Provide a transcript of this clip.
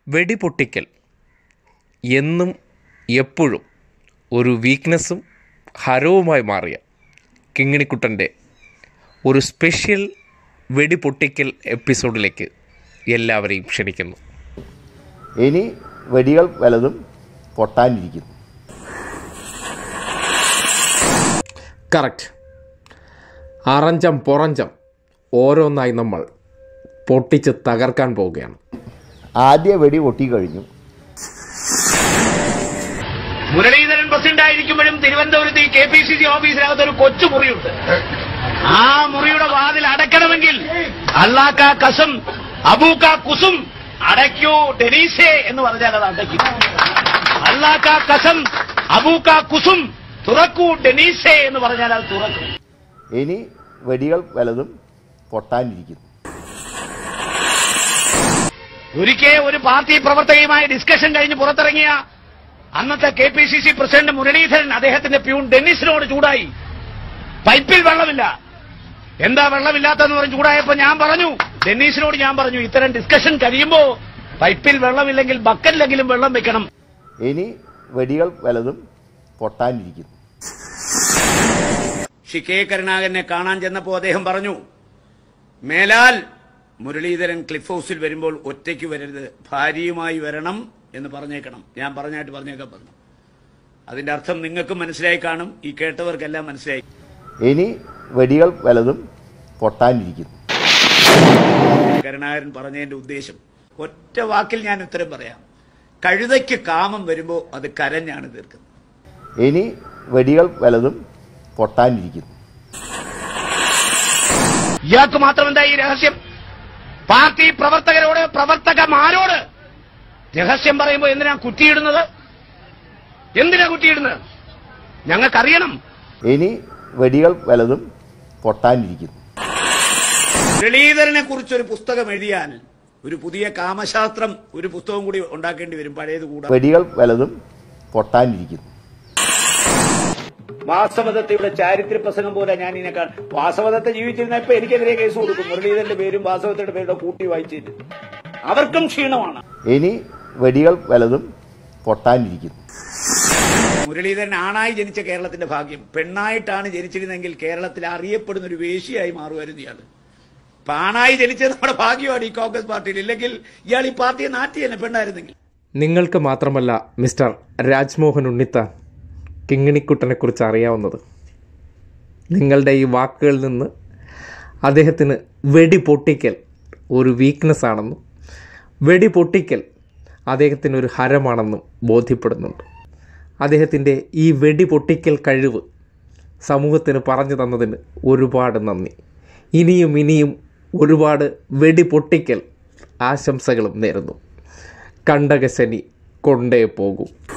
വെടിപൊട്ടിക്കൽ എന്നും എപ്പോഴും ഒരു വീക്ക്നെസ്സും ഹരവുമായി മാറിയ കിങ്ങിണിക്കുട്ടൻ്റെ ഒരു സ്പെഷ്യൽ വെടിപൊട്ടിക്കൽ എപ്പിസോഡിലേക്ക് എല്ലാവരെയും ക്ഷണിക്കുന്നു ഇനി വെടികൾ പലതും പൊട്ടാനിരിക്കുന്നു കറക്റ്റ് അറഞ്ചം പുറഞ്ചം ഓരോന്നായി നമ്മൾ പൊട്ടിച്ച് തകർക്കാൻ പോവുകയാണ് ആദ്യ വെടി പൊട്ടിക്കഴിഞ്ഞു മുരളീധരൻ പ്രസിഡന്റ് ആയിരിക്കുമ്പോഴും തിരുവനന്തപുരത്ത് ഈ കെ പി സി സി ഓഫീസിനകത്ത് ഒരു കൊച്ചു മുറിയുണ്ട് ആ മുറിയുടെ വാതിൽ അടയ്ക്കണമെങ്കിൽ അള്ളാക്ക കസം അബൂക്ക കുസും അടയ്ക്കൂ ഡെനീസേ എന്ന് പറഞ്ഞാൽ അത് അടയ്ക്കും അള്ളാക്ക കസം അബൂക്ക കുസും തുറക്കൂ ഡെനീസേ എന്ന് പറഞ്ഞാൽ അത് തുറക്കും ഇനി വെടികൾ പലതും പൊട്ടാനിരിക്കുന്നു ഒരിക്കൽ ഒരു പാർട്ടി പ്രവർത്തകയുമായി ഡിസ്കഷൻ കഴിഞ്ഞ് പുറത്തിറങ്ങിയ അന്നത്തെ K P C C president Muraleedharan അദ്ദേഹത്തിന്റെ പ്യൂൺ ഡെന്നിസിനോട് ചൂടായി പൈപ്പിൽ വെള്ളമില്ല എന്താ വെള്ളമില്ലാത്തെന്ന് പറഞ്ഞ് ചൂടായപ്പോ ഞാൻ പറഞ്ഞു ഡെന്നീസിനോട് ഞാൻ പറഞ്ഞു ഇത്തരം ഡിസ്കഷൻ കഴിയുമ്പോ പൈപ്പിൽ വെള്ളമില്ലെങ്കിൽ ബക്കറ്റിലെങ്കിലും വെള്ളം വെക്കണം ഇനി വെടികൾ പലതും പൊട്ടാനിരിക്കുന്നു ശ്രീ കെ കരുണാകരനെ കാണാൻ ചെന്നപ്പോ അദ്ദേഹം പറഞ്ഞു മേലാൽ മുരളീധരൻ ക്ലിഫ് ഹൗസിൽ വരുമ്പോൾ ഒറ്റയ്ക്ക് വരരുത് ഭാര്യയുമായി വരണം എന്ന് പറഞ്ഞേക്കണം ഞാൻ പറഞ്ഞായിട്ട് പറഞ്ഞേക്കാൻ പറഞ്ഞു അതിന്റെ അർത്ഥം നിങ്ങൾക്കും മനസ്സിലായി കാണും ഈ കേട്ടവർക്കെല്ലാം മനസ്സിലായി ഇനി വെടികൾ പലതും പൊട്ടാനിരിക്കുന്നു കരുണാകരൻ പറഞ്ഞതിന്റെ ഉദ്ദേശം ഒറ്റ വാക്കിൽ ഞാൻ ഉത്തരം പറയാം കഴുതയ്ക്ക് കാമം വരുമ്പോൾ അത് കരഞ്ഞാണ് തീർക്കുന്നത് ഇനി വെടികൾ പലതും പൊട്ടാനിരിക്കുന്നു ഇയാൾക്ക് മാത്രം എന്താ ഈ രഹസ്യം പാർട്ടി പ്രവർത്തകരോട് പ്രവർത്തകമാരോട് രഹസ്യം പറയുമ്പോൾ എന്തിനാ കുറ്റിയിടുന്നത് എന്തിനാ കുറ്റിയിടുന്നത് ഞങ്ങൾക്കറിയണം ഇനി വെടികൾ പലതും പൊട്ടാനിരിക്കുന്നു മുരളീധരനെ കുറിച്ച് ഒരു പുസ്തകം എഴുതിയാൽ ഒരു പുതിയ കാമശാസ്ത്രം ഒരു പുസ്തകം കൂടി ഉണ്ടാക്കേണ്ടി വരും പഴയത് കൂടാ വെടികൾ പലതും പൊട്ടാനിരിക്കുന്നു വാസവദത്തയുടെ ചാരിത്ര പ്രസംഗം പോലെ ഞാൻ ഇതിനെ കാണും വാസവദത്ത ജീവിച്ചിരുന്ന ഇപ്പൊ എനിക്കെതിരെ കേസ് കൊടുക്കും മുരളീധരന്റെ പേരും വാസവദത്തയുടെ പേരുടെ കൂട്ടി വായിച്ചിട്ട് അവർക്കും ക്ഷീണമാണ് ഇനി വെടികൾ പലതും പൊട്ടാനിരിക്കുന്നു മുരളീധരൻ ആണായി ജനിച്ച കേരളത്തിന്റെ ഭാഗ്യം പെണ്ണായിട്ടാണ് ജനിച്ചിരുന്നെങ്കിൽ കേരളത്തിൽ അറിയപ്പെടുന്ന ഒരു വേശിയായി മാറുമായിരുന്നു ഇയാൾ ഇപ്പൊ ആണായി ജനിച്ചത് നമ്മുടെ ഭാഗ്യമാണ് ഈ കോൺഗ്രസ് പാർട്ടിയിൽ ഇല്ലെങ്കിൽ ഇയാൾ ഈ പാർട്ടിയെ നാട്ടി തന്നെ പെണ്ണായിരുന്നെങ്കിൽ നിങ്ങൾക്ക് മാത്രമല്ല മിസ്റ്റർ രാജ്മോഹൻ ഉണ്ണിത്താൻ കിങ്ങിണിക്കുട്ടനെക്കുറിച്ച് അറിയാവുന്നത് നിങ്ങളുടെ ഈ വാക്കുകളിൽ നിന്ന് അദ്ദേഹത്തിന് വെടി പൊട്ടിക്കൽ ഒരു വീക്ക്നെസ് ആണെന്നും വെടി പൊട്ടിക്കൽ അദ്ദേഹത്തിന് ഒരു ഹരമാണെന്നും ബോധ്യപ്പെടുന്നുണ്ട് അദ്ദേഹത്തിൻ്റെ ഈ വെടി പൊട്ടിക്കൽ കഴിവ് സമൂഹത്തിന് പറഞ്ഞു തന്നതിന് ഒരുപാട് നന്ദി ഇനിയും ഇനിയും ഒരുപാട് വെടി പൊട്ടിക്കൽ ആശംസകളും നേരുന്നു കണ്ടകശനി കൊണ്ടേ പോകൂ